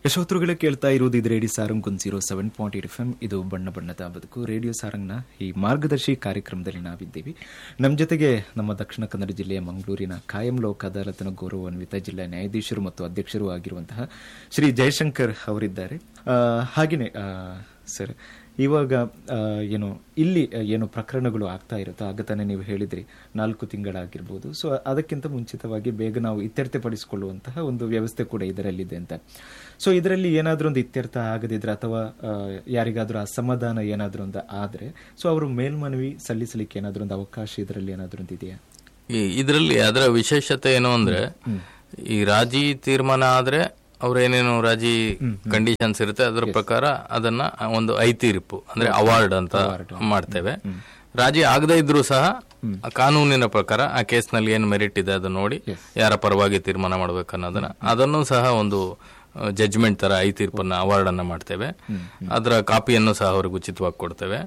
ಯಶೋತ್ರುಗಳೇ ಕೇಳ್ತಾ ಇರುವುದು ಇದು ರೇಡಿಯೋ ಸಾರಂಗ್ ಒಂದು zero seven point eight F M ಇದು ಬಣ್ಣ ಬಣ್ಣದ ಬದುಕು ರೇಡಿಯೋ ಸಾರಂಗ್ನ ಈ ಮಾರ್ಗದರ್ಶಿ ಕಾರ್ಯಕ್ರಮದಲ್ಲಿ ನಾವಿದ್ದೀವಿ ನಮ್ಮ ಜೊತೆಗೆ ನಮ್ಮ ದಕ್ಷಿಣ ಕನ್ನಡ ಜಿಲ್ಲೆಯ ಮಂಗಳೂರಿನ ಕಾಯಂ ಲೋಕ ಅದಾಲತ್ನ ಗೌರವಾನ್ವಿತ ಜಿಲ್ಲಾ ನ್ಯಾಯಾಧೀಶರು ಮತ್ತು ಅಧ್ಯಕ್ಷರು ಆಗಿರುವಂತಹ ಶ್ರೀ ಜಯಶಂಕರ್ ಅವರಿದ್ದಾರೆ ಆ, ಹಾಗೇನೆ ಆ, ಸರ್ ಇವಾಗ ಆ, ಏನು ಇಲ್ಲಿ ಆ, ಏನು ಪ್ರಕರಣಗಳು ಆಗ್ತಾ ಇರುತ್ತೋ ಆಗ ತಾನೇ ನೀವು ಹೇಳಿದ್ರಿ ನಾಲ್ಕು ತಿಂಗಳಾಗಿರ್ಬೋದು ಸೊ ಅದಕ್ಕಿಂತ ಮುಂಚಿತವಾಗಿ ಬೇಗ ನಾವು ಇತ್ಯರ್ಥಪಡಿಸಿಕೊಳ್ಳುವಂತಹ ಒಂದು ವ್ಯವಸ್ಥೆ ಕೂಡ ಇದರಲ್ಲಿದೆ ಅಂತ ಸೊ ಇದರಲ್ಲಿ ಏನಾದರೂ ಒಂದು ಇತ್ಯರ್ಥ ಆಗದಿದ್ರೆ ಅಥವಾ ಆ, ಯಾರಿಗಾದ್ರೂ ಅಸಮಾಧಾನ ಏನಾದರೂ ಒಂದು ಆದ್ರೆ ಸೊ ಅವರು ಮೇಲ್ಮನವಿ ಸಲ್ಲಿಸಲಿಕ್ಕೆ ಏನಾದರೂ ಒಂದು ಅವಕಾಶ ಇದರಲ್ಲಿ ಏನಾದರೂ ಒಂದು ಇದೆಯಾ ಈ ಇದರಲ್ಲಿ ಅದರ ವಿಶೇಷತೆ ಏನು ಅಂದ್ರೆ ಈ ರಾಜಿ ತೀರ್ಮಾನ ಆದ್ರೆ ಅವ್ರೇನೇನು ರಾಜಿ ಕಂಡೀಷನ್ಸ್ ಇರುತ್ತೆ ಅದರ ಪ್ರಕಾರ ಅದನ್ನ ಒಂದು ಐ ತೀರ್ಪು ಅಂದ್ರೆ ಅವಾರ್ಡ್ ಅಂತ ಮಾಡ್ತೇವೆ ರಾಜಿ ಆಗದೇ ಇದ್ರೂ ಸಹ ಆ ಕಾನೂನಿನ ಪ್ರಕಾರ ಆ ಕೇಸ್ನಲ್ಲಿ ಏನು ಮೆರಿಟ್ ಇದೆ ಅದನ್ನ ನೋಡಿ ಯಾರ ಪರವಾಗಿ ತೀರ್ಮಾನ ಮಾಡ್ಬೇಕು ಅನ್ನೋದನ್ನ ಅದನ್ನು ಸಹ ಒಂದು ಜಡ್ಜ್ಮೆಂಟ್ ತರ ಐ ತೀರ್ಪನ್ನ ಅವಾರ್ಡ್ ಅನ್ನ ಮಾಡ್ತೇವೆ ಅದರ ಕಾಪಿಯನ್ನು ಸಹ ಅವ್ರಿಗೆ ಉಚಿತವಾಗಿ ಕೊಡ್ತೇವೆ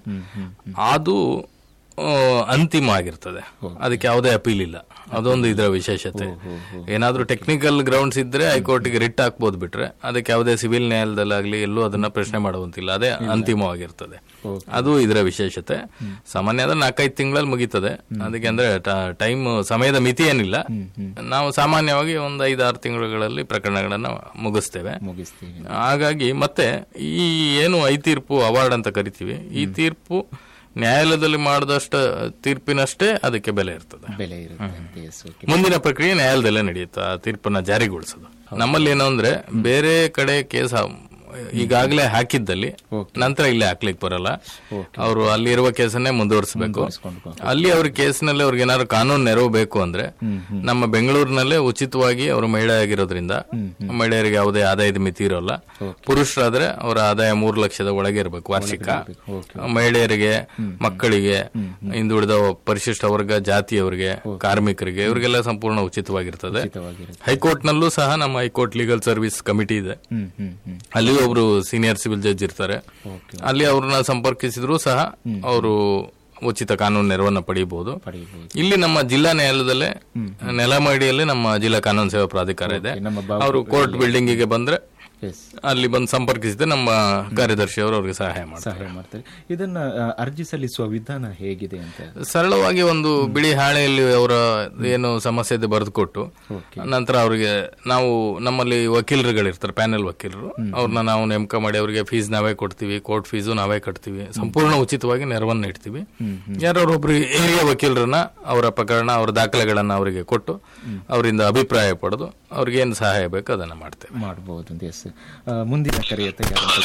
ಅದು ಆ, ಅಂತಿಮ ಆಗಿರ್ತದೆ ಅದಕ್ಕೆ ಯಾವುದೇ ಅಪೀಲ್ ಇಲ್ಲ ಅದೊಂದು ಇದರ ವಿಶೇಷತೆ ಏನಾದ್ರೂ ಟೆಕ್ನಿಕಲ್ ಗ್ರೌಂಡ್ಸ್ ಇದ್ರೆ ಹೈಕೋರ್ಟ್ಗೆ ರಿಟ್ ಹಾಕ್ಬೋದು ಬಿಟ್ರೆ ಅದಕ್ಕೆ ಯಾವುದೇ ಸಿವಿಲ್ ನ್ಯಾಯಾಲಯದಲ್ಲಾಗ್ಲಿ ಎಲ್ಲೂ ಅದನ್ನ ಪ್ರಶ್ನೆ ಮಾಡುವಂತಿಲ್ಲ ಅದೇ ಅಂತಿಮವಾಗಿರ್ತದೆ ಅದು ಇದರ ವಿಶೇಷತೆ ಸಾಮಾನ್ಯ ಅಂದ್ರೆ ನಾಲ್ಕೈದು ತಿಂಗಳಲ್ಲಿ ಮುಗೀತದೆ ಅದಕ್ಕೆ ಅಂದ್ರೆ ಟೈಮ್ ಸಮಯದ ಮಿತಿ ಏನಿಲ್ಲ ನಾವು ಸಾಮಾನ್ಯವಾಗಿ ಒಂದು ಐದಾರು ತಿಂಗಳುಗಳಲ್ಲಿ ಪ್ರಕರಣಗಳನ್ನ ಮುಗಿಸ್ತೇವೆ ಮುಗಿಸ್ತೀವಿ ಹಾಗಾಗಿ ಮತ್ತೆ ಈ ಏನು ಐ ತೀರ್ಪು ಅವಾರ್ಡ್ ಅಂತ ಕರಿತೀವಿ ಈ ತೀರ್ಪು ನ್ಯಾಯಾಲಯದಲ್ಲಿ ಮಾಡಿದಷ್ಟ ತೀರ್ಪಿನಷ್ಟೇ ಅದಕ್ಕೆ ಬೆಲೆ ಇರ್ತದೆ ಬೆಲೆ ಇರುತ್ತೆ ಅಂತ ಎಸ್ ಓಕೆ ಮುಂದಿನ ಪ್ರಕ್ರಿಯೆ ನ್ಯಾಯಾಲಯದಲ್ಲೇ ನಡೆಯುತ್ತೆ ಆ ತೀರ್ಪನ್ನ ಜಾರಿಗೊಳಿಸೋದು ನಮ್ಮಲ್ಲಿ ಏನು ಅಂದ್ರೆ ಬೇರೆ ಕಡೆ ಕೇಸ್ ಈಗಾಗಲೇ ಹಾಕಿದ್ದಲ್ಲಿ ನಂತರ ಇಲ್ಲಿ ಹಾಕ್ಲಿಕ್ಕೆ ಬರಲ್ಲ ಅವರು ಅಲ್ಲಿ ಇರುವ ಕೇಸನ್ನೇ ಮುಂದುವರಿಸಬೇಕು ಅಲ್ಲಿ ಅವ್ರ ಕೇಸ್ನಲ್ಲಿ ಅವ್ರಿಗೆ ಏನಾದ್ರು ಕಾನೂನು ನೆರವು ಬೇಕು ಅಂದ್ರೆ ನಮ್ಮ ಬೆಂಗಳೂರಿನಲ್ಲೇ ಉಚಿತವಾಗಿ ಅವರು ಮಹಿಳೆ ಆಗಿರೋದ್ರಿಂದ ಮಹಿಳೆಯರಿಗೆ ಯಾವುದೇ ಆದಾಯದ ಮಿತಿ ಇರೋಲ್ಲ ಪುರುಷರಾದ್ರೆ ಅವರ ಆದಾಯ ಮೂರು ಲಕ್ಷದ ಒಳಗೆ ಇರಬೇಕು ವಾರ್ಷಿಕ ಮಹಿಳೆಯರಿಗೆ ಮಕ್ಕಳಿಗೆ ಹಿಂದುಳಿದ ಪರಿಶಿಷ್ಟ ವರ್ಗ ಜಾತಿಯವರಿಗೆ ಕಾರ್ಮಿಕರಿಗೆ ಇವರಿಗೆಲ್ಲ ಸಂಪೂರ್ಣ ಉಚಿತವಾಗಿರ್ತದೆ ಹೈಕೋರ್ಟ್ ನಲ್ಲೂ ಸಹ ನಮ್ಮ ಹೈಕೋರ್ಟ್ ಲೀಗಲ್ ಸರ್ವಿಸ್ ಕಮಿಟಿ ಇದೆ ಹ್ಮ್ ಹ್ಮ್ ಹ್ಮ್ ಅಲ್ಲಿ ಒಬ್ರು ಸೀನಿಯರ್ ಸಿವಿಲ್ ಜಡ್ಜ್ ಇರ್ತಾರೆ ಅಲ್ಲಿ ಅವ್ರನ್ನ ಸಂಪರ್ಕಿಸಿದ್ರು ಸಹ ಅವರು ಉಚಿತ ಕಾನೂನು ನೆರವನ್ನ ಪಡೆಯಬಹುದು ಪಡೆಯಬಹುದು ಇಲ್ಲಿ ನಮ್ಮ ಜಿಲ್ಲಾ ನ್ಯಾಯಾಲಯದಲ್ಲೇ ನೆಲಮಡಿಯಲ್ಲಿ ನಮ್ಮ ಜಿಲ್ಲಾ ಕಾನೂನು ಸೇವಾ ಪ್ರಾಧಿಕಾರ ಇದೆ ನಮ್ಮ ಬಾ ಅವರು ಕೋರ್ಟ್ ಬಿಲ್ಡಿಂಗಿಗೆ ಬಂದ್ರೆ ಎಸ್ ಅಲ್ಲಿ ಬಂದು ಸಂಪರ್ಕಿಸಿದ್ರೆ ನಮ್ಮ ಕಾರ್ಯದರ್ಶಿ ಅವರು ಅವ್ರಿಗೆ ಸಹಾಯ ಮಾಡ್ತಾರೆ ಸಹಾಯ ಮಾಡ್ತಾರೆ ಇದನ್ನ ಆ, ಅರ್ಜಿ ಸಲ್ಲಿಸುವ ವಿಧಾನ ಹೇಗಿದೆ ಅಂತ ಸರಳವಾಗಿ ಒಂದು ಬಿಳಿ ಹಾಳೆಯಲ್ಲಿ ಅವರ ಏನು ಸಮಸ್ಯೆ ಇದೆ ಬರೆದುಕೊಟ್ಟು ನಂತರ ಅವರಿಗೆ ನಾವು ನಮ್ಮಲ್ಲಿ ವಕೀಲರುಗಳಿರ್ತಾರೆ ಪ್ಯಾನೆಲ್ ವಕೀಲರು ಅವ್ರನ್ನ ನಾವು ನೇಮಕ ಮಾಡಿ ಅವರಿಗೆ ಫೀಸ್ ನಾವೇ ಕೊಡ್ತೀವಿ ಕೋರ್ಟ್ ಫೀಸು ನಾವೇ ಕಟ್ತೀವಿ ಸಂಪೂರ್ಣ ಉಚಿತವಾಗಿ ನೆರವನ್ನು ಇಡ್ತೀವಿ ಯಾರೊಬ್ಬರು ಹಿರಿಯ ವಕೀಲರನ್ನ ಅವರ ಪ್ರಕರಣ ಅವರ ದಾಖಲೆಗಳನ್ನ ಅವರಿಗೆ ಕೊಟ್ಟು ಅವರಿಂದ ಅಭಿಪ್ರಾಯ ಪಡೆದು ಅವ್ರಿಗೆ ಏನು ಸಹಾಯ ಬೇಕು ಅದನ್ನ ಮಾಡ್ತೇವೆ ಮಾಡಬಹುದು ಎಸ್ ಮುಂದಿನ ಕರೆಯತ್ತ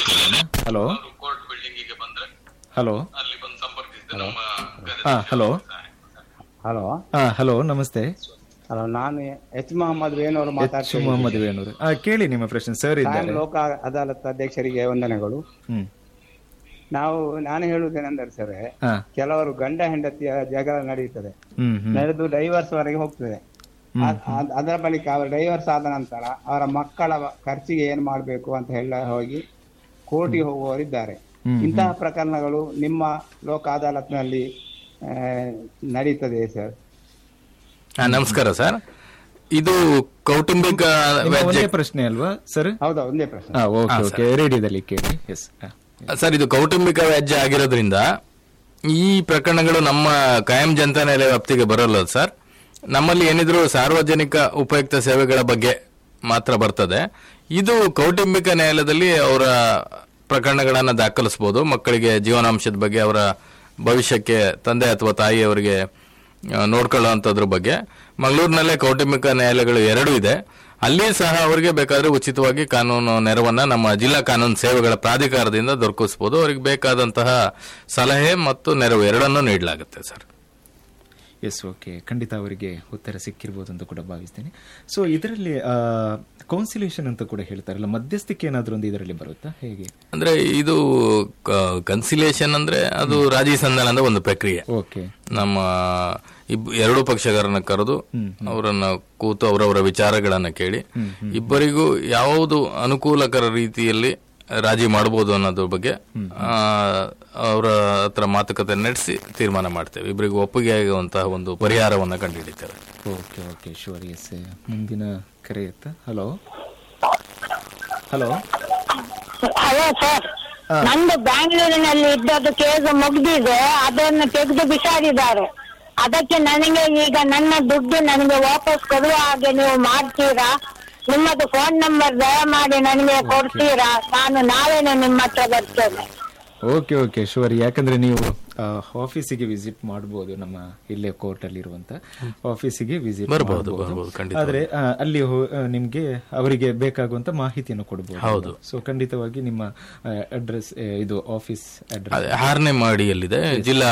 ಹಲೋ ಕೋರ್ಟ್ ಬಿಲ್ಡಿಂಗಿಗೆ ಬಂದ್ರೆ ಹಲೋ ಅಲ್ಲಿ ಬಂದು ಸಂಪರ್ಕಿಸಿದ್ರೆ ನಮ್ಮ ಹಾ ಹಲೋ ಹಲೋ ಹಾ ಹಲೋ ನಮಸ್ತೆ ಹಲೋ ನಾನು ಎಚ್ ಮೊಹಮ್ಮದ್ ವೇಣೂರು ಮಾತಾಡ್ತೀನಿ ಮೊಹಮ್ಮದ್ ವೇಣೂರು ಆ, ಕೇಳಿ ನಿಮ್ಮ ಪ್ರಶ್ನೆ ಸರ್ ಕಾಯಂ ಇದ್ದಾರೆ ಲೋಕ ಅದಾಲತ್ ಅಧ್ಯಕ್ಷರಿಗೆ ವಂದನೆಗಳು ಹ್ಮ್ ನಾವು ನಾನು ಹೇಳುವುದೇನೆಂದರೆ ಸರ್ ಹಾ ಕೆಲವರು ಗಂಡ ಹೆಂಡತಿಯ ಜಗಳ ನಡೆಯುತ್ತದೆ ಹ್ಮ್ ಹ್ಮ್ ನಡೆದು ಡೈವರ್ಸ್ ವರೆಗೆ ಹೋಗ್ತದೆ ಅ- ಅದ್- ಅದರ ಬಳಿಕ ಅವರು ಡೈವರ್ಸ್ ಆದ ನಂತರ ಅವರ ಮಕ್ಕಳ ಖರ್ಚಿಗೆ ಏನ್ ಮಾಡಬೇಕು ಅಂತ ಹೇಳ ಹೋಗಿ ಕೋರ್ಟಿಗೆ ಹೋಗುವವರಿದ್ದಾರೆ ಇಂತಹ ಪ್ರಕರಣಗಳು ನಿಮ್ಮ ಲೋಕ ಅದಾಲತ್ನಲ್ಲಿ ಆ, ನಡೀತದೆ ಸರ್ ಹಾ, ನಮಸ್ಕಾರ ಸರ್ ಇದು ಕೌಟುಂಬಿಕ ನಿಮ್ಮ ವ್ಯಾಜ್ಯ ಒಂದೇ ಪ್ರಶ್ನೆ ಅಲ್ವಾ ಸರ್ ಹೌದಾ ಒಂದೇ ಪ್ರಶ್ನೆ ಹಾ ಓಕೆ ಓಕೆ ರೇಡಿಯೋದಲ್ಲಿ ಕೇಳಿ ಎಸ್ ಸರ್ ಇದು ಕೌಟುಂಬಿಕ ವ್ಯಾಜ್ಯ ಆಗಿರೋದ್ರಿಂದ ಈ ಪ್ರಕರಣಗಳು ನಮ್ಮ ಕಾಯಂ ಜನತಾ ನ್ಯಾಯಾಲಯ ವ್ಯಾಪ್ತಿಗೆ ಬರಲ್ಲ ಸರ್ ನಮ್ಮಲ್ಲಿ ಏನಿದ್ರು ಸಾರ್ವಜನಿಕ ಉಪಯುಕ್ತ ಸೇವೆಗಳ ಬಗ್ಗೆ ಮಾತ್ರ ಬರ್ತದೆ ಇದು ಕೌಟುಂಬಿಕ ನ್ಯಾಯಾಲಯದಲ್ಲಿ ಅವರ ಪ್ರಕರಣಗಳನ್ನು ದಾಖಲಿಸಬಹುದು ಮಕ್ಕಳಿಗೆ ಜೀವನಾಂಶದ ಬಗ್ಗೆ ಅವರ ಭವಿಷ್ಯಕ್ಕೆ ತಂದೆ ಅಥವಾ ತಾಯಿಯವರಿಗೆ ಆ, ನೋಡ್ಕೊಳ್ಳುವಂಥದ್ರ ಬಗ್ಗೆ ಮಂಗಳೂರಿನಲ್ಲೇ ಕೌಟುಂಬಿಕ ನ್ಯಾಯಾಲಯಗಳು ಎರಡೂ ಇದೆ ಅಲ್ಲಿ ಸಹ ಅವರಿಗೆ ಬೇಕಾದ್ರೆ ಉಚಿತವಾಗಿ ಕಾನೂನು ನೆರವನ್ನ ನಮ್ಮ ಜಿಲ್ಲಾ ಕಾನೂನು ಸೇವೆಗಳ ಪ್ರಾಧಿಕಾರದಿಂದ ದೊರಕಿಸಬಹುದು ಅವರಿಗೆ ಬೇಕಾದಂತಹ ಸಲಹೆ ಮತ್ತು ನೆರವು ಎರಡನ್ನೂ ನೀಡಲಾಗುತ್ತೆ ಸರ್ ಎಸ್ ಓಕೆ ಖಂಡಿತ ಅವರಿಗೆ ಉತ್ತರ ಸಿಕ್ಕಿರ್ಬೋದು ಅಂತ ಕೂಡ ಭಾವಿಸ್ತೇನೆ ಸೊ ಇದರಲ್ಲಿ ಕೌನ್ಸಿಲೇಷನ್ ಅಂತ ಕೂಡ ಹೇಳ್ತಾರಲ್ಲ ಮಧ್ಯಸ್ಥಿಕೆ ಏನಾದ್ರೂ ಒಂದು ಇದರಲ್ಲಿ ಬರುತ್ತಾ ಹೇಗೆ ಅಂದ್ರೆ ಇದು ಕನ್ಸಿಲೇಷನ್ ಅಂದ್ರೆ ಅದು ರಾಜಿ ಸಂಧಾನದ ಒಂದು ಪ್ರಕ್ರಿಯೆ ಓಕೆ ನಮ್ಮ ಇಬ್ ಎರಡು ಪಕ್ಷಗಾರನ್ನ ಕರೆದು ಅವರನ್ನ ಕೂತು ಅವರವರ ವಿಚಾರಗಳನ್ನ ಕೇಳಿ ಇಬ್ಬರಿಗೂ ಯಾವುದು ಅನುಕೂಲಕರ ರೀತಿಯಲ್ಲಿ ರಾಜಿ ಮಾಡಬಹುದು ಅನ್ನೋದ್ರ ಬಗ್ಗೆ ಆ, ಅವರ ಹತ್ರ ಮಾತುಕತೆ ನಡೆಸಿ ತೀರ್ಮಾನ ಮಾಡ್ತೇವೆ ಇಬ್ಬರಿಗೂ ಒಪ್ಪಿಗೆ ಆಗುವಂತಹ ಒಂದು ಪರಿಹಾರವನ್ನ ಕಂಡುಹಿಡಿತೇವೆ ಓಕೆ ಓಕೆ ಶೋರ್ ಎಸ್ ಮುಂದಿನ ಕರೆ ಇತ್ತ ಹಲೋ ಹಲೋ ಹಲೋ ಸರ್ ನಂದು ಬ್ಯಾಂಗ್ಳೂರಿನಲ್ಲಿ ಇದ್ದದ್ದು ಕೇಸ್ ಮುಗ್ದಿದೆ ಅದನ್ನು ತೆಗೆದು ಬಿಸಾಡಿದ್ದಾರೆ ಅದಕ್ಕೆ ನನಗೆ ಈಗ ನನ್ನ ದುಡ್ಡು ನನಗೆ ವಾಪಸ್ ಕೊಡುವ ಹಾಗೆ ನೀವು ಮಾಡ್ತೀರಾ ನಿಮ್ಮದು ಫೋನ್ ನಂಬರ್ ದಯಮಾಡಿ ನನಗೆ ಕೊಡ್ತೀರಾ ನಾನು ನಾವೇನೆ ನಿಮ್ಮ ಹತ್ರ ಬರ್ತೇನೆ ಓಕೆ ಓಕೆ ಶುವರ್ ಯಾಕಂದ್ರೆ ನೀವು ಆ, ಆಫೀಸಿಗೆ ವಿಸಿಟ್ ಮಾಡಬಹುದು ನಮ್ಮ ಇಲ್ಲೇ ಕೋರ್ಟ್ ಅಲ್ಲಿ ಇರುವಂತ ಆಫೀಸಿಗೆ ವಿಸಿಟ್ ಬರ್ಬೋದು, ಬರ್ಬೋದು, ಖಂಡಿತ. ಆದ್ರೆ ಆ, ಅಲ್ಲಿ ಹೋ- ಆ, ನಿಮ್ಗೆ ಅವರಿಗೆ ಬೇಕಾಗುವಂತ ಮಾಹಿತಿಯನ್ನು ಕೊಡಬಹುದು ಹೌದು. ಸೊ ಖಂಡಿತವಾಗಿ ನಿಮ್ಮ ಅಡ್ರೆಸ್ ಇದು ಆಫೀಸ್ ಅಡ್ರೆಸ್ ಅದೇ ಆರನೇ ಮಾಡಿಯಲ್ಲಿದೆ ಜಿಲ್ಲಾ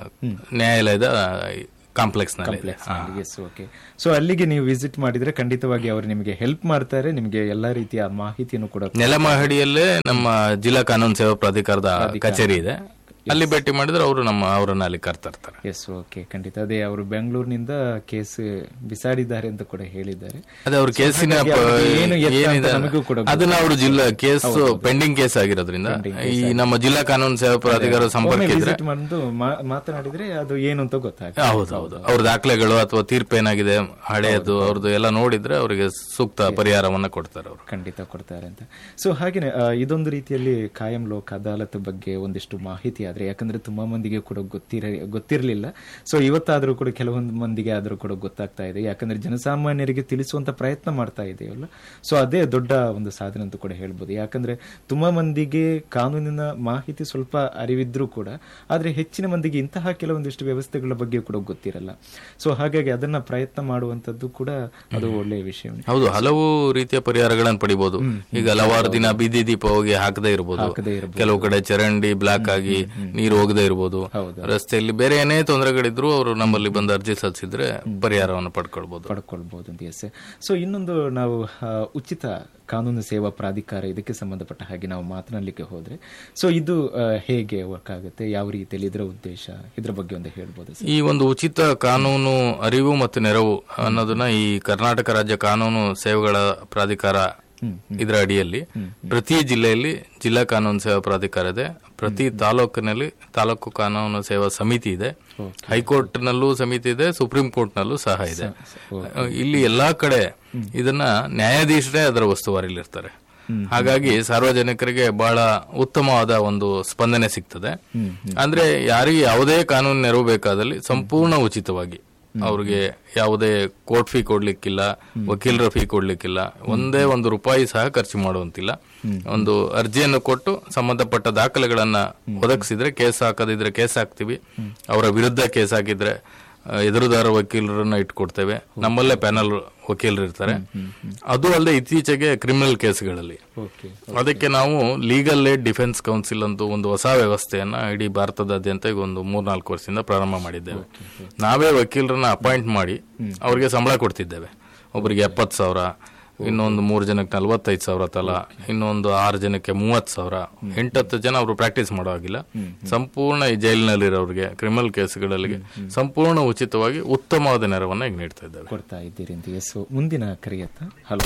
ನ್ಯಾಯಾಲಯದ ಕಾಂಪ್ಲೆಕ್ಸ್ ನಲ್ಲಿ ಎಸ್ ಓಕೆ ಸೊ ಅಲ್ಲಿಗೆ ನೀವು ವಿಸಿಟ್ ಮಾಡಿದ್ರೆ ಖಂಡಿತವಾಗಿ ಅವರು ನಿಮಗೆ ಹೆಲ್ಪ್ ಮಾಡ್ತಾರೆ ನಿಮಗೆ ಎಲ್ಲಾ ರೀತಿಯ ಮಾಹಿತಿಯನ್ನು ಕೂಡ ನೆಲಮಹಡಿಯಲ್ಲೇ ನಮ್ಮ ಜಿಲ್ಲಾ ಕಾನೂನು ಸೇವಾ ಪ್ರಾಧಿಕಾರದ ಕಚೇರಿ ಇದೆ ಅಲ್ಲಿ ಭೇಟಿ ಮಾಡಿದ್ರೆ ಅವರು ನಮ್ಮ ಅವರನ್ನ ಅಲ್ಲಿ ಕರ್ತಿರ್ತಾರೆ ಎಸ್ ಓಕೆ ಖಂಡಿತ ಅದೇ ಅವರು ಬೆಂಗಳೂರಿನಿಂದ ಕೇಸ್ ಬಿಸಾಡಿದ್ದಾರೆ ಅಂತ ಕೂಡ ಹೇಳಿದ್ದಾರೆ ಅದೇ ಅವ್ರ ಕೇಸಿನ ಹಾಗಾಗಿ ಪ- ಅವ್ರಿಗೆ ಏನು ಎತ್ತ ಅಂತ ಏನಿದೆ ನಮಗೂ ಕೂಡ ಅದನ್ನ ಅವರು ಜಿಲ್ಲಾ ಕೇಸ್ ಪೆಂಡಿಂಗ್ ಕೇಸ್ ಆಗಿರೋದ್ರಿಂದ ಈ ನಮ್ಮ ಜಿಲ್ಲಾ ಕಾನೂನು ಸೇವಾ ಪ್ರಾಧಿಕಾರ ಸಂಪರ್ಕ ಇದ್ರೆ ವಿಸಿಟ್ ಬಂದು ಮಾ- ಮಾತನಾಡಿದ್ರೆ ಅದು ಏನು ಅಂತ ಗೊತ್ತಾಗುತ್ತೆ ಹೌದು ಹೌದು ಅವ್ರ ದಾಖಲೆಗಳು ಅಥವಾ ತೀರ್ಪು ಏನಾಗಿದೆ ಹಳೆಯದು ಅವ್ರದ್ದು ಎಲ್ಲ ನೋಡಿದ್ರೆ ಅವರಿಗೆ ಸೂಕ್ತ ಪರಿಹಾರವನ್ನ ಕೊಡ್ತಾರೆ ಅವರು ಖಂಡಿತ ಕೊಡ್ತಾರೆ ಅಂತ ಸೊ ಹಾಗೇನೆ ಆ, ಇದೊಂದು ರೀತಿಯಲ್ಲಿ ಕಾಯಂ ಲೋಕ್ ಅದಾಲತ್ ಬಗ್ಗೆ ಒಂದಿಷ್ಟು ಮಾಹಿತಿ ಆದ್ರೆ ಯಾಕಂದ್ರೆ ತುಂಬಾ ಮಂದಿಗೆ ಕೂಡ ಗೊತ್ತಿರ ಗೊತ್ತಿರಲಿಲ್ಲ ಸೊ ಇವತ್ತಾದ್ರೂ ಕೂಡ ಕೆಲವೊಂದು ಮಂದಿಗೆ ಆದ್ರೂ ಕೂಡ ಗೊತ್ತಾಗ್ತಾ ಇದೆ ಯಾಕಂದ್ರೆ ಜನಸಾಮಾನ್ಯರಿಗೆ ತಿಳಿಸುವಂತ ಪ್ರಯತ್ನ ಮಾಡ್ತಾ ಇದೆಯಲ್ಲ ಸೊ ಅದೇ ದೊಡ್ಡ ಒಂದು ಸಾಧನೆ ಅಂತ ಕೂಡ ಹೇಳ್ಬೋದು ಯಾಕಂದ್ರೆ ತುಂಬಾ ಮಂದಿಗೆ ಕಾನೂನಿನ ಮಾಹಿತಿ ಸ್ವಲ್ಪ ಅರಿವಿದ್ರೂ ಕೂಡ ಆದ್ರೆ ಹೆಚ್ಚಿನ ಮಂದಿಗೆ ಇಂತಹ ಕೆಲವೊಂದಿಷ್ಟು ವ್ಯವಸ್ಥೆಗಳ ಬಗ್ಗೆ ಕೂಡ ಗೊತ್ತಿರಲ್ಲ ಸೊ ಹಾಗಾಗಿ ಅದನ್ನ ಪ್ರಯತ್ನ ಮಾಡುವಂತದ್ದು ಕೂಡ ಅದು ಒಳ್ಳೆಯ ವಿಷಯ ಹೌದು ಹಲವು ರೀತಿಯ ಪರಿಹಾರಗಳನ್ನು ಪಡಿಬಹುದು ಈಗ ಹಲವಾರು ದಿನ ಬೀದಿ ದೀಪ ಹೋಗಿ ಹಾಕದೇ ಇರಬಹುದು ಹಾಕದೇ ಇರ್ಬೋದು. ಕೆಲವು ಕಡೆ ಚರಂಡಿ ಬ್ಲಾಕ್ ಆಗಿ ನೀರು ಹೋಗದೇ ಇರಬಹುದು ಹೌದು. ರಸ್ತೆಯಲ್ಲಿ ಬೇರೆ ಏನೇ ತೊಂದರೆಗಳಿದ್ರು ಅವರು ನಮ್ಮಲ್ಲಿ ಬಂದು ಅರ್ಜಿ ಸಲ್ಲಿಸಿದ್ರೆ ಪರಿಹಾರವನ್ನು ಪಡ್ಕೊಳ್ಬಹುದು ಪಡ್ಕೊಳ್ಬಹುದು ಅಂತ ಎಸ್ ಸೊ ಇನ್ನೊಂದು ನಾವು ಆ, ಉಚಿತ ಕಾನೂನು ಸೇವಾ ಪ್ರಾಧಿಕಾರ ಇದಕ್ಕೆ ಸಂಬಂಧಪಟ್ಟ ಹಾಗೆ ನಾವು ಮಾತನಾಡಲಿಕ್ಕೆ ಹೋದ್ರೆ ಸೊ ಇದು ಆ, ಹೇಗೆ ವರ್ಕ್ ಆಗುತ್ತೆ ಯಾವ ರೀತಿಯಲ್ಲಿ ಇದರ ಉದ್ದೇಶ ಇದ್ರ ಬಗ್ಗೆ ಒಂದು ಹೇಳ್ಬೋದು ಸರ್ ಈ ಒಂದು ಉಚಿತ ಕಾನೂನು ಅರಿವು ಮತ್ತು ನೆರವು ಅನ್ನೋದನ್ನ ಈ ಕರ್ನಾಟಕ ರಾಜ್ಯ ಕಾನೂನು ಸೇವೆಗಳ ಪ್ರಾಧಿಕಾರ ಇದರ ಅಡಿಯಲ್ಲಿ ಪ್ರತಿ ಜಿಲ್ಲೆಯಲ್ಲಿ ಜಿಲ್ಲಾ ಕಾನೂನು ಸೇವಾ ಪ್ರಾಧಿಕಾರ ಇದೆ ಪ್ರತಿ ತಾಲೂಕಿನಲ್ಲಿ ತಾಲೂಕು ಕಾನೂನು ಸೇವಾ ಸಮಿತಿ ಇದೆ ಹೈಕೋರ್ಟ್ ನಲ್ಲೂ ಸಮಿತಿ ಇದೆ ಸುಪ್ರೀಂ ಕೋರ್ಟ್ ನಲ್ಲೂ ಸಹ ಇದೆ ಇಲ್ಲಿ ಎಲ್ಲಾ ಕಡೆ ಇದನ್ನ ನ್ಯಾಯಾಧೀಶರೇ ಅದರ ಉಸ್ತುವಾರಿಲಿರ್ತಾರೆ ಹಾಗಾಗಿ ಸಾರ್ವಜನಿಕರಿಗೆ ಬಹಳ ಉತ್ತಮವಾದ ಒಂದು ಸ್ಪಂದನೆ ಸಿಗ್ತದೆ ಅಂದ್ರೆ ಯಾರಿಗೆ ಯಾವುದೇ ಕಾನೂನು ನೆರವು ಬೇಕಾದಲ್ಲಿ ಸಂಪೂರ್ಣ ಉಚಿತವಾಗಿ ಅವ್ರಿಗೆ ಯಾವುದೇ ಕೋರ್ಟ್ ಫೀ ಕೊಡ್ಲಿಕ್ಕಿಲ್ಲ ವಕೀಲರ ಫೀ ಕೊಡ್ಲಿಕ್ಕಿಲ್ಲ ಒಂದೇ ಒಂದು ರೂಪಾಯಿ ಸಹ ಖರ್ಚು ಮಾಡುವಂತಿಲ್ಲ ಒಂದು ಅರ್ಜಿಯನ್ನು ಕೊಟ್ಟು ಸಂಬಂಧಪಟ್ಟ ದಾಖಲೆಗಳನ್ನ ಒದಗಿಸಿದ್ರೆ ಕೇಸ್ ಹಾಕದಿದ್ರೆ ಕೇಸ್ ಹಾಕ್ತಿವಿ ಅವರ ವಿರುದ್ಧ ಕೇಸ್ ಹಾಕಿದ್ರೆ ಆ, ಎದುರುದಾರ ವಕೀಲರನ್ನ ಇಟ್ಕೊಡ್ತೇವೆ ನಮ್ಮಲ್ಲೇ ಪ್ಯಾನಲ್ ವಕೀಲರು ಇರ್ತಾರೆ ಅದು ಅಲ್ಲದೆ ಇತ್ತೀಚೆಗೆ ಕ್ರಿಮಿನಲ್ ಕೇಸ್ಗಳಲ್ಲಿ ಓಕೆ ಅದಕ್ಕೆ ನಾವು ಲೀಗಲ್ ಏಡ್ ಡಿಫೆನ್ಸ್ ಕೌನ್ಸಿಲ್ ಅಂತ ಒಂದು ಹೊಸ ವ್ಯವಸ್ಥೆಯನ್ನ ಇಡೀ ಭಾರತದಾದ್ಯಂತ ಈಗ ಒಂದು ಮೂರ್ನಾಲ್ಕು ವರ್ಷದಿಂದ ಪ್ರಾರಂಭ ಮಾಡಿದ್ದೇವೆ ನಾವೇ ವಕೀಲರನ್ನ ಅಪಾಯಿಂಟ್ ಮಾಡಿ ಅವ್ರಿಗೆ ಸಂಬಳ ಕೊಡ್ತಿದ್ದೇವೆ ಒಬ್ಬರಿಗೆ ಎಪ್ಪತ್ತು ಸಾವಿರ ಇನ್ನೊಂದು ಮೂರು ಜನಕ್ಕೆ ನಲ್ವತ್ತೈದು ಸಾವಿರ ತಲಾ ಇನ್ನೊಂದು ಆರು ಜನಕ್ಕೆ ಮೂವತ್ತು ಸಾವಿರ ಎಂಟತ್ತು ಜನ ಅವರು ಪ್ರಾಕ್ಟೀಸ್ ಮಾಡೋ ಹಾಗಿಲ್ಲ ಸಂಪೂರ್ಣ ಈ ಜೈಲಿನಲ್ಲಿರೋರಿಗೆ ಕ್ರಿಮಿನಲ್ ಕೇಸ್ಗಳಲ್ಲಿ ಸಂಪೂರ್ಣ ಉಚಿತವಾಗಿ ಉತ್ತಮವಾದ ನೆರವನ್ನ ಈಗ ನೀಡ್ತಾ ಇದ್ದೇವೆ ಕೊಡ್ತಾ ಇದ್ದೀರಿ ಅಂತ ಎಸ್ ಮುಂದಿನ ಕರೆಯತ್ತ ಹಲೋ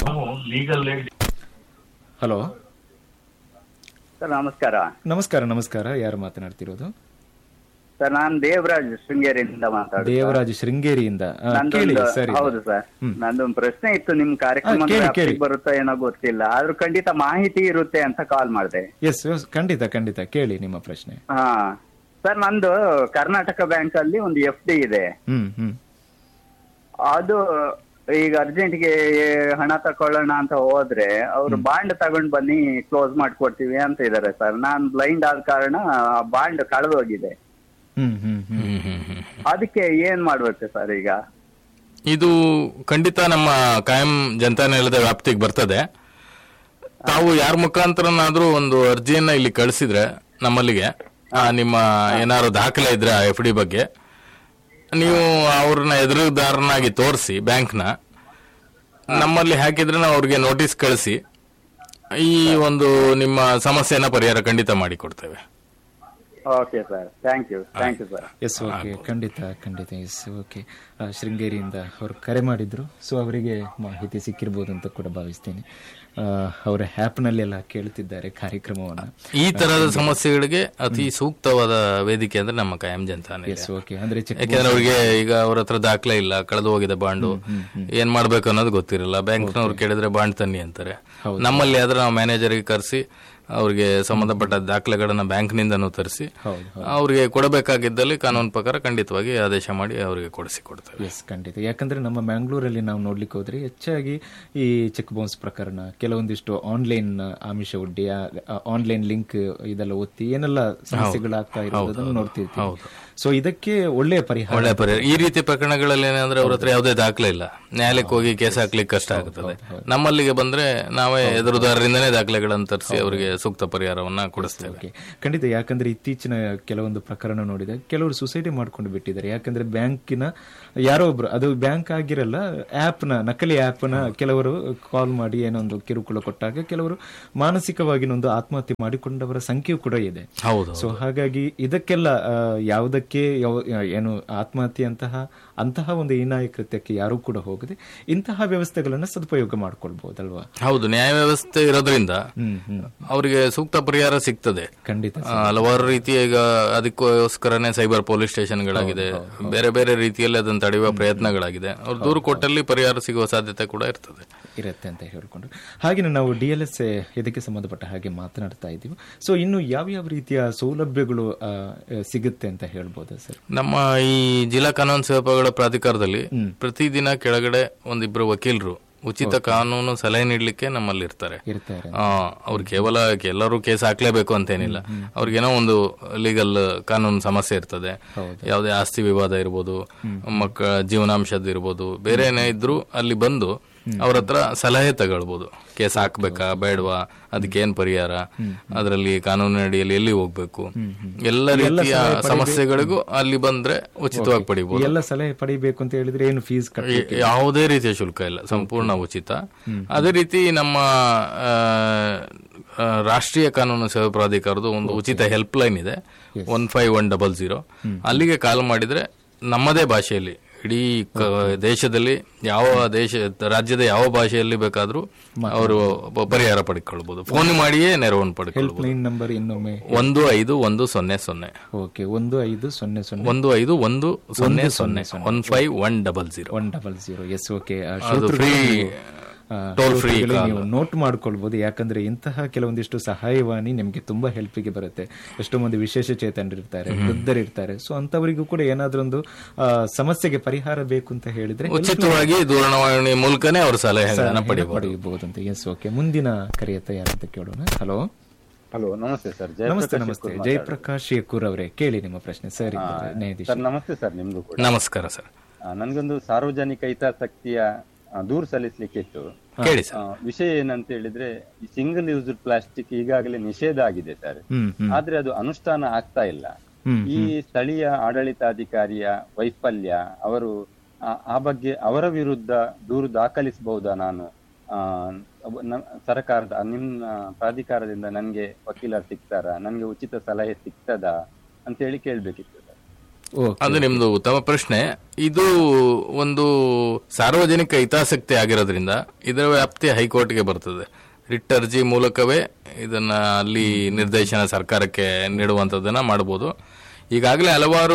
ಹಲೋ ಸರ್ ನಮಸ್ಕಾರ ನಮಸ್ಕಾರ ನಮಸ್ಕಾರ ಯಾರು ಮಾತನಾಡ್ತಿರೋದು ಸರ್ ನಾನು ದೇವರಾಜ್ ಶೃಂಗೇರಿಯಿಂದ ಮಾತಾಡುದು ದೇವರಾಜ್ ಶೃಂಗೇರಿಯಿಂದ ಆ, ಕೇಳಿ ನಂದೊಂದು ಸರಿ ಹೌದು ಸರ್ ನಂದೊಂದು ಪ್ರಶ್ನೆ ಇತ್ತು ನಿಮ್ ಕಾರ್ಯಕ್ರಮ ಹಾ, ಕೇಳಿ, ಕೇಳಿ. ಬರುತ್ತೋ ಏನೋ ಗೊತ್ತಿಲ್ಲ ಆದ್ರೂ ಖಂಡಿತ ಮಾಹಿತಿ ಇರುತ್ತೆ ಅಂತ ಕಾಲ್ ಮಾಡಿದೆ ಎಸ್ ಎಸ್ ಖಂಡಿತ ಖಂಡಿತ ಕೇಳಿ ನಿಮ್ಮ ಪ್ರಶ್ನೆ ಹಾ ಸರ್ ನಂದು ಕರ್ನಾಟಕ ಬ್ಯಾಂಕ್ ಅಲ್ಲಿ ಒಂದು ಎಫ್ ಡಿ ಇದೆ ಹ್ಮ್ ಹ್ಮ್ ಅದು ಈಗ ಅರ್ಜೆಂಟ್ ಗೆ ಹಣ ತಕೊಳ್ಳೋಣ ಅಂತ ಹೋದ್ರೆ ಅವ್ರು ಬಾಂಡ್ ತಗೊಂಡ್ ಬನ್ನಿ ಕ್ಲೋಸ್ ಮಾಡ್ಕೊಡ್ತೀವಿ ಅಂತ ಇದಾರೆ ಸರ್ ನಾನ್ ಬ್ಲೈಂಡ್ ಆದ ಕಾರಣ ಬಾಂಡ್ ಕಳೆದೋಗಿದೆ ಹ್ಮ್ ಹ್ಮ್ ಹ್ಮ್ ಹ್ಮ್ ಹ್ಮ್ ಹ್ಮ್ ಅದಕ್ಕೆ ಏನ್ ಮಾಡ್ಬೇಕು ಸರ್ ಈಗ ಇದು ಖಂಡಿತ ನಮ್ಮ ಕಾಯಂ ಜನತಾ ನ್ಯಾಯಾಲಯದ ವ್ಯಾಪ್ತಿಗೆ ಬರ್ತದೆ ತಾವು ಯಾರ ಮುಖಾಂತರನಾದ್ರೂ ಒಂದು ಅರ್ಜಿಯನ್ನ ಇಲ್ಲಿ ಕಳಿಸಿದ್ರೆ ನಮ್ಮಲ್ಲಿಗೆ ಆ, ನಿಮ್ಮ ಏನಾದ್ರು ದಾಖಲೆ ಇದ್ರೆ ಎಫ್ ಡಿ ಬಗ್ಗೆ ನೀವು ಅವ್ರನ್ನ ಎದುರುದಾರನಾಗಿ ತೋರಿಸಿ ಬ್ಯಾಂಕ್ನ ನಮ್ಮಲ್ಲಿ ಹಾಕಿದ್ರೆ ನಾವು ಅವ್ರಿಗೆ ನೋಟಿಸ್ ಕಳಿಸಿ ಈ ಒಂದು ನಿಮ್ಮ ಸಮಸ್ಯೆನ ಪರಿಹಾರ ಖಂಡಿತ ಮಾಡಿಕೊಡ್ತೇವೆ okay sir thank you thank you sir yes okay ಖಂಡಿತ ಖಂಡಿತ ಎಸ್ ಓಕೆ ಶೃಂಗೇರಿಯಿಂದ ಅವರು ಕರೆ ಮಾಡಿದ್ರು ಸೊ ಅವರಿಗೆ ಮಾಹಿತಿ ಸಿಕ್ಕಿರ್ಬೋದು ಅಂತ ಕೂಡ ಭಾವಿಸ್ತೇನೆ ಆ, ಅವರ ಆ್ಯಪ್ನಲ್ಲೆಲ್ಲ ಕೇಳ್ತಿದ್ದಾರೆ ಕಾರ್ಯಕ್ರಮವನ್ನು ಈ ತರಹದ ಸಮಸ್ಯೆಗಳಿಗೆ ಅತಿ ಸೂಕ್ತವಾದ ವೇದಿಕೆ ಅಂದ್ರೆ ನಮ್ಮ ಕಾಯಂ ಜನತಾನೇ ಎಸ್ ಓಕೆ ಅಂದ್ರೆ ಚೆಕ್ ಯಾಕೆಂದ್ರೆ ಅವ್ರಿಗೆ ಈಗ ಅವ್ರ ಹತ್ರ ದಾಖಲೆ ಇಲ್ಲ ಕಳೆದು ಹೋಗಿದೆ ಬಾಂಡು ಏನ್ ಮಾಡ್ಬೇಕು ಅನ್ನೋದು ಗೊತ್ತಿರಲ್ಲ ಬ್ಯಾಂಕ್ನವ್ರು ಕೇಳಿದ್ರೆ ಬಾಂಡ್ ತನ್ನಿ ಅಂತಾರೆ ನಮ್ಮಲ್ಲಿ ಆದ್ರೆ ನಾವು ಮ್ಯಾನೇಜರ್ಗೆ ಕರೆಸಿ ಅವ್ರಿಗೆ ಸಂಬಂಧಪಟ್ಟ ದಾಖಲೆಗಳನ್ನ ಬ್ಯಾಂಕ್ನಿಂದನೂ ತರಿಸಿ ಹೌದು, ಅವ್ರಿಗೆ ಕೊಡಬೇಕಾಗಿದ್ದಲ್ಲಿ ಕಾನೂನು ಪ್ರಕಾರ ಖಂಡಿತವಾಗಿ ಆದೇಶ ಮಾಡಿ ಅವರಿಗೆ ಕೊಡಿಸಿ ಕೊಡ್ತೇವೆ ಎಸ್ ಖಂಡಿತ ಯಾಕಂದ್ರೆ ನಮ್ಮ ಮ್ಯಾಂಗ್ಳೂರಲ್ಲಿ ನಾವು ನೋಡ್ಲಿಕ್ಕೆ ಹೋದ್ರೆ ಹೆಚ್ಚಾಗಿ ಈ ಚೆಕ್ ಬೌನ್ಸ್ ಪ್ರಕರಣ ಕೆಲವೊಂದಿಷ್ಟು ಆನ್ಲೈನ್ ಆಮಿಷ ಒಡ್ಡಿ ಆನ್ಲೈನ್ ಲಿಂಕ್ ಇದೆಲ್ಲ ಒತ್ತಿ ಏನೆಲ್ಲ ಸಮಸ್ಯೆಗಳಾಗ್ತಾ ಇರೋದನ್ನು ನೋಡ್ತಿರ್ತೀವಿ ಸೊ ಇದಕ್ಕೆ ಒಳ್ಳೆಯ ಪರಿಹಾರ ಒಳ್ಳೆ ಪರಿಹಾರ ಈ ರೀತಿ ಪ್ರಕರಣಗಳಲ್ಲಿ ಏನಂದ್ರೆ ಅವ್ರ ಹತ್ರ ಯಾವುದೇ ದಾಖಲೆ ಇಲ್ಲ ನ್ಯಾಯಾಲಯಕ್ಕೆ ಹೋಗಿ ಕೇಸ್ ಹಾಕ್ಲಿಕ್ಕೆ ಕಷ್ಟ ಆಗುತ್ತದೆ ನಮ್ಮಲ್ಲಿಗೆ ಬಂದ್ರೆ ನಾವೇ ಎದುರುದಾರರಿಂದನೇ ದಾಖಲೆಗಳನ್ನು ತರಿಸಿ ಅವರಿಗೆ ಸೂಕ್ತ ಪರಿಹಾರವನ್ನ ಕೊಡಿಸ್ತೇವೆ ಓಕೆ ಖಂಡಿತ ಯಾಕಂದ್ರೆ ಇತ್ತೀಚಿನ ಕೆಲವೊಂದು ಪ್ರಕರಣ ನೋಡಿದ ಕೆಲವರು ಸುಸೈಡ್ ಮಾಡ್ಕೊಂಡು ಬಿಟ್ಟಿದ್ದಾರೆ ಯಾಕಂದ್ರೆ ಬ್ಯಾಂಕಿನ ಯಾರೋ ಒಬ್ರು ಅದು ಬ್ಯಾಂಕ್ ಆಗಿರಲ್ಲ ಆಪ್ ನ ನಕಲಿ ಆಪ್ ನ ಕೆಲವರು ಕಾಲ್ ಮಾಡಿ ಏನೋ ಒಂದು ಕಿರುಕುಳ ಕೊಟ್ಟಾಗ ಕೆಲವರು ಮಾನಸಿಕವಾಗಿ ಒಂದು ಆತ್ಮಹತ್ಯೆ ಮಾಡಿಕೊಂಡವರ ಸಂಖ್ಯೆಯೂ ಕೂಡ ಇದೆ ಹೌದು ಸೊ ಹಾಗಾಗಿ ಇದಕ್ಕೆಲ್ಲ ಆ, ಯಾವುದಕ್ಕೆ ಯಾವ- ಏನು ಆತ್ಮಹತ್ಯೆ ಅಂತಹ ಅಂತಹ ಒಂದು ಹೀನಾಯ ಕೃತ್ಯಕ್ಕೆ ಯಾರೂ ಕೂಡ ಹೋಗದೆ ಇಂತಹ ವ್ಯವಸ್ಥೆಗಳನ್ನ ಸದುಪಯೋಗ ಮಾಡ್ಕೊಳ್ಬಹುದಲ್ವಾ ಹೌದು ನ್ಯಾಯ ವ್ಯವಸ್ಥೆ ಇರೋದ್ರಿಂದ ಹ್ಮ್ ಹ್ಮ್ ಅವರಿಗೆ ಸೂಕ್ತ ಪರಿಹಾರ ಸಿಗ್ತದೆ ಖಂಡಿತ ಆ, ಹಲವಾರು ರೀತಿಯ ಈಗ ಅದಕ್ಕೋಸ್ಕರನೇ ಸೈಬರ್ ಪೊಲೀಸ್ ಸ್ಟೇಷನ್ಗಳಾಗಿದೆ ಬೇರೆ ಬೇರೆ ರೀತಿಯಲ್ಲಿ ಅದನ್ನು ತಡೆಯುವ ಪ್ರಯತ್ನಗಳಾಗಿದೆ ಅವ್ರು ದೂರು ಕೊಟ್ಟಲ್ಲಿ ಪರಿಹಾರ ಸಿಗುವ ಸಾಧ್ಯತೆ ಕೂಡ ಇರ್ತದೆ ಇರುತ್ತೆ ಅಂತ ಹೇಳ್ಕೊಂಡು ಹಾಗೆ ನಾವು ಡಿ ಎಲ್ ಎಸ್ ಇದಕ್ಕೆ ಸಂಬಂಧಪಟ್ಟ ಹಾಗೆ ಮಾತನಾಡ್ತಾ ಇದ್ದೀವಿ ಸೊ ಇನ್ನು ಯಾವ್ಯಾವ ರೀತಿಯ ಸೌಲಭ್ಯಗಳು ಆ, ಆ, ಸಿಗುತ್ತೆ ಅಂತ ಹೇಳ್ಬೋದಾ ಸರ್ ನಮ್ಮ ಈ ಜಿಲ್ಲಾ ಕಾನೂನು ಸೇವೆಗಳ ಪ್ರಾಧಿಕಾರದಲ್ಲಿ ಪ್ರತಿದಿನ ಕೆಳಗಡೆ ಒಂದಿಬ್ರು ವಕೀಲರು ಉಚಿತ ಕಾನೂನು ಸಲಹೆ ನೀಡಲಿಕ್ಕೆ ನಮ್ಮಲ್ಲಿ ಇರ್ತಾರೆ ಇರ್ತಾರೆ ಆ, ಅವ್ರು ಕೇವಲ ಎಲ್ಲರೂ ಕೇಸ್ ಹಾಕ್ಲೇಬೇಕು ಅಂತೇನಿಲ್ಲ ಅವ್ರಿಗೇನೋ ಒಂದು ಲೀಗಲ್ ಕಾನೂನು ಸಮಸ್ಯೆ ಇರ್ತದೆ ಯಾವುದೇ ಆಸ್ತಿ ವಿವಾದ ಇರ್ಬೋದು ಮಕ್ಕಳ ಜೀವನಾಂಶದ್ದು ಇರ್ಬೋದು ಬೇರೆ ಏನೇ ಇದ್ರು ಅಲ್ಲಿ ಬಂದು ಅವ್ರ ಹತ್ರ ಸಲಹೆ ತಗೊಳ್ಬೋದು ಕೇಸ್ ಹಾಕ್ಬೇಕಾ ಬೇಡವಾ ಅದಕ್ಕೆ ಏನ್ ಪರಿಹಾರ ಅದರಲ್ಲಿ ಕಾನೂನಿನ ಅಡಿಯಲ್ಲಿ ಎಲ್ಲಿ ಹೋಗ್ಬೇಕು ಎಲ್ಲ ರೀತಿಯ ಸಮಸ್ಯೆಗಳಿಗೂ ಅಲ್ಲಿ ಬಂದ್ರೆ ಉಚಿತವಾಗಿ ಪಡಿಬಹುದು ಎಲ್ಲ ಸಲಹೆ ಪಡಿಬೇಕು ಅಂತ ಹೇಳಿದ್ರೆ ಏನು ಫೀಸ್ ಕಟ್ಟಿ ಯಾವುದೇ ರೀತಿಯ ಶುಲ್ಕ ಇಲ್ಲ ಸಂಪೂರ್ಣ ಉಚಿತ ಅದೇ ರೀತಿ ನಮ್ಮ ಆ, ಆ, ರಾಷ್ಟ್ರೀಯ ಕಾನೂನು ಸೇವಾ ಪ್ರಾಧಿಕಾರದ ಒಂದು ಉಚಿತ ಹೆಲ್ಪ್ ಲೈನ್ ಇದೆ one five one double zero ಅಲ್ಲಿಗೆ ಕಾಲ್ ಮಾಡಿದ್ರೆ ನಮ್ಮದೇ ಭಾಷೆಯಲ್ಲಿ ಇಡೀ ಕ- ದೇಶದಲ್ಲಿ ಯಾವ ದೇಶ ರಾಜ್ಯದ ಯಾವ ಭಾಷೆಯಲ್ಲಿ ಬೇಕಾದ್ರೂ ಅವರು ಪ- ಪರಿಹಾರ ಪಡ್ಕೊಳ್ಬಹುದು ಫೋನ್ ಮಾಡಿಯೇ ನೆರವನ್ನು ಪಡ್ಕೊಳ್ಬಹುದು ಲೈನ್ ನಂಬರ್ ಇನ್ನೊಮ್ಮೆ ಒಂದು ಐದು ಒಂದು ಸೊನ್ನೆ ಸೊನ್ನೆ ಓಕೆ ಒಂದು ಐದು ಸೊನ್ನೆ ಸೊನ್ನೆ ಒಂದು ಐದು ಒಂದು ಸೊನ್ನೆ ಸೊನ್ನೆ one five one double zero one double zero yes okay free toll free ನೀವು ನೋಟ್ ಮಾಡ್ಕೊಳ್ಬಹುದು ಯಾಕಂದ್ರೆ ಇಂತಹ ಕೆಲವೊಂದಿಷ್ಟು ಸಹಾಯವಾಣಿ ನಿಮ್ಗೆ ತುಂಬಾ ಹೆಲ್ಪಿಗೆ ಬರುತ್ತೆ ಎಷ್ಟೋ ಮಂದಿ ವಿಶೇಷ ಚೇತನರಿರ್ತಾರೆ ವೃದ್ಧರಿರ್ತಾರೆ ಸೊ ಅಂತವರಿಗೂ ಕೂಡ ಏನಾದ್ರೊಂದು ಆ, ಸಮಸ್ಯೆಗೆ ಪರಿಹಾರ ಬೇಕು ಅಂತ ಹೇಳಿದ್ರೆ ಉಚಿತವಾಗಿ ದೂರವಾಣಿ ಮೂಲಕನೇ ಅವರು ಸಲಹೆಗಳನ್ನ ಪಡಿಬಹುದು ಪಡೆಯಬಹುದು ಅಂತ ಎಸ್ ಓಕೆ ಮುಂದಿನ ಕರೆಯತ್ತ ಯಾರಂತ ಕೇಳೋಣ ಹಲೋ ಹಲೋ ನಮಸ್ತೆ ಸರ್ ನಮಸ್ತೆ ನಮಸ್ತೆ ಜಯಪ್ರಕಾಶ್ ಯಕೂರ್ ಅವರೇ ಕೇಳಿ ನಿಮ್ಮ ಪ್ರಶ್ನೆ ಸರ್ ಇದ್ದಾರೆ, ನ್ಯಾಯಾಧೀಶ ಸರ್ ನಮಸ್ತೆ ಸರ್ ನಿಮ್ದು ಕೂಡ ನಮಸ್ಕಾರ ಸರ್ ಆ, ನನ್ಗೊಂದು ಸಾರ್ವಜನಿಕ ಹಿತಾಸಕ್ತಿಯ ಆ, ದೂರು ಸಲ್ಲಿಸ್ಲಿಕ್ಕೆ ಇತ್ತು ಕೇಳಿ ಆ, ಸರ್ ವಿಷಯ ಏನಂತ ಹೇಳಿದ್ರೆ ಈ ಸಿಂಗಲ್ ಯೂಸ್ ಪ್ಲಾಸ್ಟಿಕ್ ಈಗಾಗಲೇ ನಿಷೇಧ ಆಗಿದೆ ಸರ್ ಹ್ಮ್ ಹ್ಮ್ ಆದ್ರೆ ಅದು ಅನುಷ್ಠಾನ ಆಗ್ತಾ ಇಲ್ಲ ಹ್ಮ್, ಈ ಸ್ಥಳೀಯ ಆಡಳಿತಾಧಿಕಾರಿಯ ವೈಫಲ್ಯ ಅವರು ಆ- ಆ ಬಗ್ಗೆ ಅವರ ವಿರುದ್ಧ ದೂರು ದಾಖಲಿಸಬಹುದಾ ನಾನು ಆ, ಒಬ್ಬ- ನ- ಸರ್ಕಾರದ ನಿಮ್ಮ ಪ್ರಾಧಿಕಾರದಿಂದ ನನ್ಗೆ ವಕೀಲರು ಸಿಗ್ತಾರಾ ನನ್ಗೆ ಉಚಿತ ಸಲಹೆ ಸಿಗ್ತದಾ ಅಂತ ಹೇಳಿ ಕೇಳ್ಬೇಕಿತ್ತು ಸರ್ ಓಕೆ ಅದು ನಿಮ್ದು ಉತ್ತಮ ಪ್ರಶ್ನೆ ಇದು ಒಂದು ಸಾರ್ವಜನಿಕ ಹಿತಾಸಕ್ತಿ ಆಗಿರೋದ್ರಿಂದ ಇದರ ವ್ಯಾಪ್ತಿ ಹೈಕೋರ್ಟ್ಗೆ ಬರ್ತದೆ ರಿಟ್ ಅರ್ಜಿ ಮೂಲಕವೇ ಇದನ್ನ ಅಲ್ಲಿ ನಿರ್ದೇಶನ ಸರ್ಕಾರಕ್ಕೆ ನೀಡುವಂಥದ್ದನ್ನ ಮಾಡಬಹುದು ಈಗಾಗಲೇ ಹಲವಾರು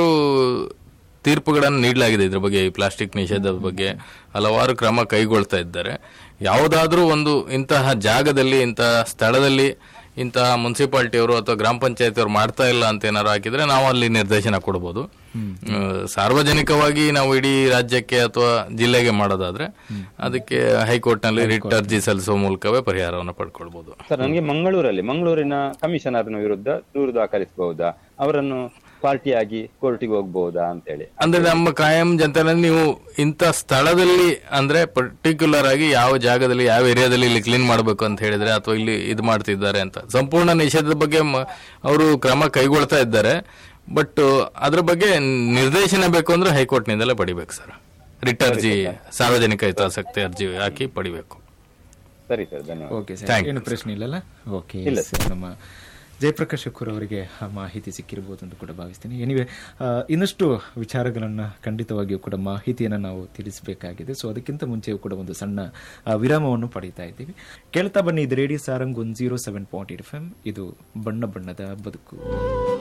ತೀರ್ಪುಗಳನ್ನು ನೀಡಲಾಗಿದೆ ಇದ್ರ ಬಗ್ಗೆ ಈ ಪ್ಲಾಸ್ಟಿಕ್ ನಿಷೇಧದ ಬಗ್ಗೆ ಹಲವಾರು ಕ್ರಮ ಕೈಗೊಳ್ತಾ ಇದ್ದಾರೆ ಯಾವುದಾದ್ರೂ ಒಂದು ಇಂತಹ ಜಾಗದಲ್ಲಿ ಇಂತಹ ಸ್ಥಳದಲ್ಲಿ ಇಂತಹ ಮುನ್ಸಿಪಾಲಿಟಿಯವರು ಅಥವಾ ಗ್ರಾಮ ಪಂಚಾಯತ್ ಅವರು ಮಾಡ್ತಾ ಇಲ್ಲ ಅಂತ ಏನಾರು ಹಾಕಿದ್ರೆ ನಾವು ಅಲ್ಲಿ ನಿರ್ದೇಶನ ಕೊಡಬಹುದು ಆ, ಸಾರ್ವಜನಿಕವಾಗಿ ನಾವು ಇಡೀ ರಾಜ್ಯಕ್ಕೆ ಅಥವಾ ಜಿಲ್ಲೆಗೆ ಮಾಡೋದಾದ್ರೆ ಅದಕ್ಕೆ ಹೈಕೋರ್ಟ್ ನಲ್ಲಿ ರಿಟ್ ಅರ್ಜಿ ಸಲ್ಲಿಸುವ ಮೂಲಕವೇ ಪರಿಹಾರವನ್ನು ಪಡ್ಕೊಳ್ಬಹುದು ಸರ್ ನನಗೆ ಮಂಗಳೂರಲ್ಲಿ ಮಂಗಳೂರಿನ ಕಮಿಷನರ್ನ ವಿರುದ್ಧ ದೂರು ದಾಖಲಿಸಬಹುದಾ ಅವರನ್ನು ಪಾರ್ಟಿಯಾಗಿ ಕೋರ್ಟಿಗೆ ಹೋಗ್ಬಹುದಾ ಅಂತ ಹೇಳಿ ಅಂದ್ರೆ ನಮ್ಮ ಕಾಯಂ ಜನತೆಯಲ್ಲಿ ನೀವು ಇಂಥ ಸ್ಥಳದಲ್ಲಿ ಅಂದ್ರೆ ಪರ್ಟಿಕ್ಯುಲರ್ ಆಗಿ ಯಾವ ಜಾಗದಲ್ಲಿ ಯಾವ ಏರಿಯಾದಲ್ಲಿ ಇಲ್ಲಿ ಕ್ಲೀನ್ ಮಾಡಬೇಕು ಅಂತ ಹೇಳಿದ್ರೆ ಅಥವಾ ಇಲ್ಲಿ ಇದು ಮಾಡ್ತಿದ್ದಾರೆ ಅಂತ ಸಂಪೂರ್ಣ ನಿಷೇಧದ ಬಗ್ಗೆ ಅವರು ಕ್ರಮ ಕೈಗೊಳ್ತಾ ಇದ್ದಾರೆ ಬಟ್ ಅದ್ರ ಬಗ್ಗೆ ನಿರ್ದೇಶನ ಬೇಕು ಅಂದ್ರೆ ಹೈಕೋರ್ಟ್ ನಿಂದಲೇ ಪಡಿಬೇಕು ಸರ್ ರಿಟ್ ಅರ್ಜಿ ಸಾರ್ವಜನಿಕ ಹಿತಾಸಕ್ತಿ ಅರ್ಜಿ ಹಾಕಿ ಪಡಿಬೇಕು ಸರಿ ಸರ್ ಧನ್ಯವಾದ ಓಕೆ ಸರ್ ಏನು ಪ್ರಶ್ನೆ ಇಲ್ಲಲ್ಲ ಓಕೆ ಸರ್ ನಮ್ಮ ಜಯಪ್ರಕಾಶ್ ಶಕ್ಕೂರ್ ಅವರಿಗೆ ಆ ಮಾಹಿತಿ ಸಿಕ್ಕಿರಬಹುದು ಅಂತ ಕೂಡ ಭಾವಿಸ್ತೀನಿ ಎನಿವೆ ಇನ್ನಷ್ಟು ವಿಚಾರಗಳನ್ನ ಖಂಡಿತವಾಗಿಯೂ ಕೂಡ ಮಾಹಿತಿಯನ್ನು ನಾವು ತಿಳಿಸಬೇಕಾಗಿದೆ ಸೊ ಅದಕ್ಕಿಂತ ಮುಂಚೆಯೂ ಕೂಡ ಒಂದು ಸಣ್ಣ ಆ, ವಿರಾಮವನ್ನು ಪಡೀತಾ ಇದ್ದೀವಿ ಕೇಳ್ತಾ ಬನ್ನಿ ಇದು radio Sarang one zero seven point eight F M ಇದು ಬಣ್ಣ ಬಣ್ಣದ ಬದುಕು